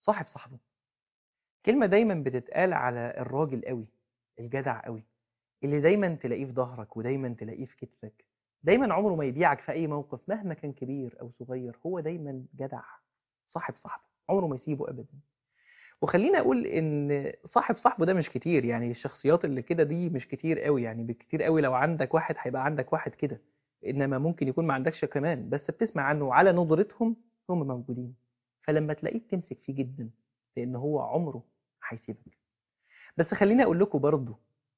صاحب صاحبه كلمة دايما بتتقال على الراجل قوي الجدع قوي اللي دايما تلاقيه في ظهرك ودايما تلاقيه في كتفك دايما عمره ما يبيعك في أي موقف مهما كان كبير أو صغير هو دايما جدع صاحب صاحبه عمره ما يسيبه أبدا وخلينا أقول إن صاحب صاحبه ده مش كتير يعني الشخصيات اللي كده دي مش كتير قوي يعني بالكتير قوي لو عندك واحد هيبقى عندك واحد كده إنما ممكن يكون ما عندكش كمان بس بتسمع عنه على ندرتهم هم موجودين فلما تلاقيه تمسك فيه جدا لأن هو عمره هيسيبك بس خليني أقول لكم برضه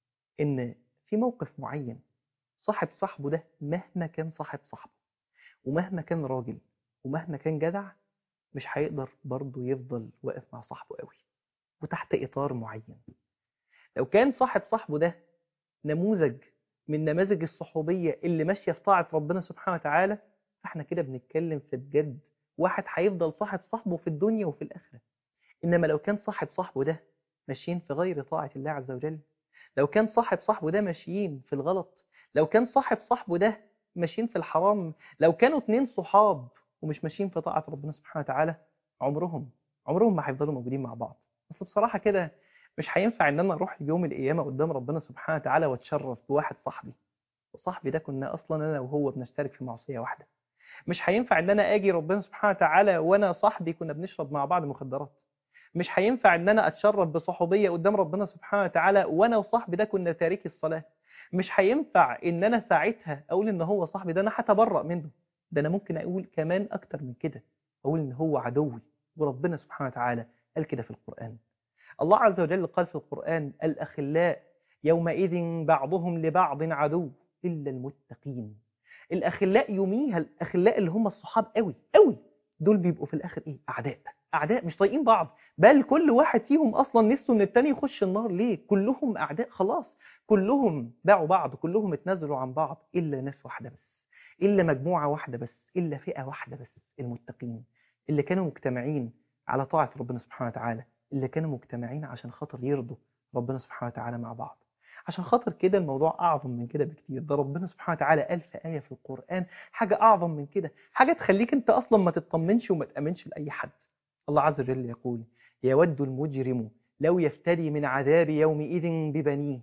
إن في موقف معين صاحب صاحبه ده مهما كان صاحب صاحبه ومهما كان راجل ومهما كان جدع مش هيقدر برضه يفضل واقف مع صاحبه قوي وتحت إطار معين لو كان صاحب صاحبه ده نموذج من نماذج الصحوبية اللي ماشية في طاعة ربنا سبحانه وتعالى فاحنا كده بنتكلم في بجد واحد هيفضل صاحب صاحبه في الدنيا وفي الآخرة إنما لو كان صاحب صاحبه ده ماشيين في غير طاعة الله عز وجل لو كان صاحب صاحبه ده ماشيين في الغلط لو كان صاحب صاحبه ده ماشيين في الحرام لو كانوا اتنين صحاب ومش ماشيين في طاعة ربنا سبحانه وتعالى عمرهم عمرهم ما هيفضلوا موجودين مع بعض بس بصراحة كده مش هينفع ان انا اروح يوم القيامة قدام ربنا سبحانه وتعالى واتشرف بواحد صاحبي وصاحبي ده كنا اصلا انا وهو بنشترك في معصية واحدة مش هينفع ان انا اجي ربنا سبحانه وتعالى وانا صاحبي كنا بنشرب مع بعض مخدرات مش هينفع ان انا اتشرف بصحوبيه قدام ربنا سبحانه وتعالى وانا وصاحبي ده كنا تاركي الصلاه مش هينفع ان انا ساعتها اقول ان هو صاحبي ده انا هتبرأ منه ده انا ممكن اقول كمان اكتر من كده اقول ان هو عدوي وربنا سبحانه وتعالى قال كده في القرآن الله عز وجل قال في القرآن الأخلاء يومئذ بعضهم لبعض عدو إلا المتقين الأخلاء يوميها الأخلاء اللي هم الصحاب قوي قوي دول بيبقوا في الآخر إيه أعداء أعداء مش طايقين بعض بل كل واحد فيهم أصلا نفسه إن التاني يخش النار ليه كلهم أعداء خلاص كلهم باعوا بعض كلهم اتنازلوا عن بعض إلا ناس واحدة بس إلا مجموعة واحدة بس إلا فئة واحدة بس المتقين اللي كانوا مجتمعين على طاعة ربنا سبحانه وتعالى اللي كانوا مجتمعين عشان خاطر يرضوا ربنا سبحانه وتعالى مع بعض عشان خاطر كده الموضوع أعظم من كده بكتير ده ربنا سبحانه وتعالى قال في آية في القرآن حاجة أعظم من كده حاجة تخليك أنت أصلا ما تطمنش وما تأمنش لأي حد الله عز وجل يقول يود المجرم لو يفتدي من عذاب يومئذ ببنيه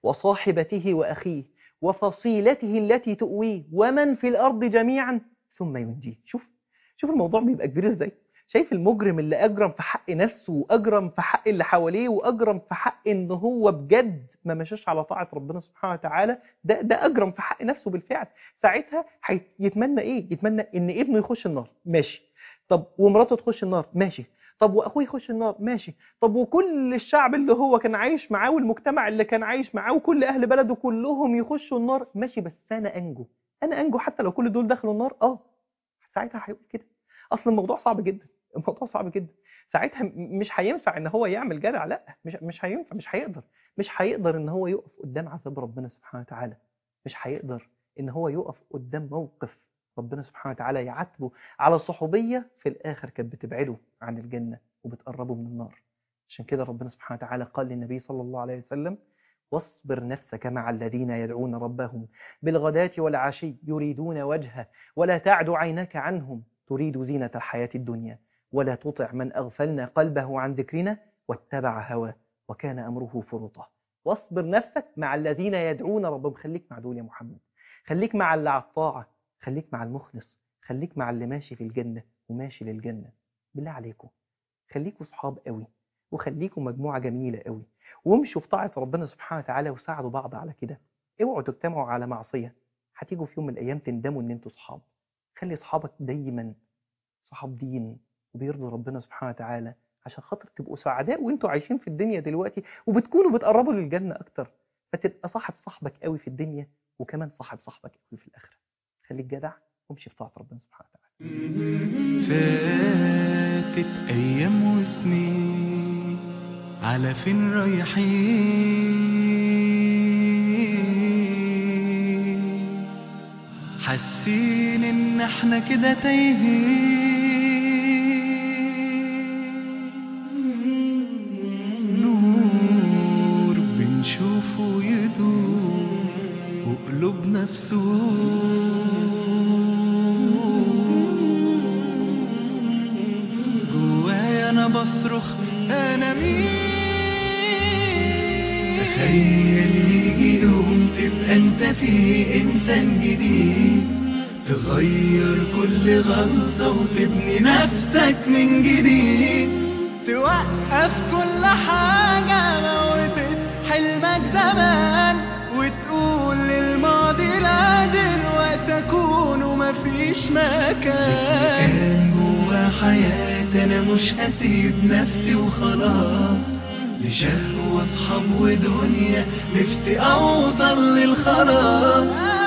وصاحبته وأخيه وفصيلته التي تؤويه ومن في الأرض جميعا ثم ينجيه شوف شوف الموضوع بيبقى كبير ازاي شايف المجرم اللي أجرم في حق نفسه وأجرم في حق اللي حواليه وأجرم في حق إن هو بجد ما مشاش على طاعة ربنا سبحانه وتعالى ده ده أجرم في حق نفسه بالفعل ساعتها يتمنى إيه؟ يتمنى إن ابنه يخش النار ماشي طب ومراته تخش النار ماشي طب واخوه يخش النار ماشي طب وكل الشعب اللي هو كان عايش معاه والمجتمع اللي كان عايش معاه وكل اهل بلده كلهم يخشوا النار ماشي بس انا انجو انا انجو حتى لو كل دول دخلوا النار اه ساعتها هيقول كده اصل الموضوع صعب جدا الموضوع صعب جدا ساعتها مش هينفع ان هو يعمل جدع لا مش مش هينفع مش هيقدر مش هيقدر ان هو يقف قدام عذاب ربنا سبحانه وتعالى مش هيقدر ان هو يقف قدام موقف ربنا سبحانه وتعالى يعاتبه على صحوبية في الآخر كانت بتبعده عن الجنة وبتقربه من النار عشان كده ربنا سبحانه وتعالى قال للنبي صلى الله عليه وسلم واصبر نفسك مع الذين يدعون ربهم بالغداة والعشي يريدون وجهه ولا تعد عينك عنهم تريد زينة الحياة الدنيا ولا تطع من أغفلنا قلبه عن ذكرنا واتبع هواه وكان أمره فرطا واصبر نفسك مع الذين يدعون ربهم خليك مع دول يا محمد خليك مع اللي على الطاعة خليك مع المخلص خليك مع اللي ماشي في الجنة وماشي للجنة بالله عليكم خليكوا صحاب قوي وخليكوا مجموعة جميلة قوي وامشوا في طاعة ربنا سبحانه وتعالى وساعدوا بعض على كده اوعوا تجتمعوا على معصية هتيجوا في يوم من الأيام تندموا إن انتوا صحاب خلي صحابك دايما صحاب دين وبيرضوا ربنا سبحانه وتعالى عشان خاطر تبقوا سعداء وانتوا عايشين في الدنيا دلوقتي وبتكونوا بتقربوا للجنة أكتر فتبقى صاحب صاحبك قوي في الدنيا وكمان صاحب صاحبك قوي في الآخرة خليك جدع وامشي في طاعة ربنا سبحانه وتعالى فاتت أيام وسنين على فين رايحين حاسين إن احنا كده تايهين نور بنشوفه يدور وقلوبنا في جوايا انا بصرخ تخيل يجي يوم تبقى انت فيه انسان جديد تغير كل غلطة وتبني نفسك من جديد توقف كل حاجة موتت حلمك زمان وتقول للماضي لا دلوقتي أكون ومفيش مكان كان جوا حياتي أنا مش هسيب نفسي وخلاص لشهوة أصحاب ودنيا نفسي أوصل للخلاص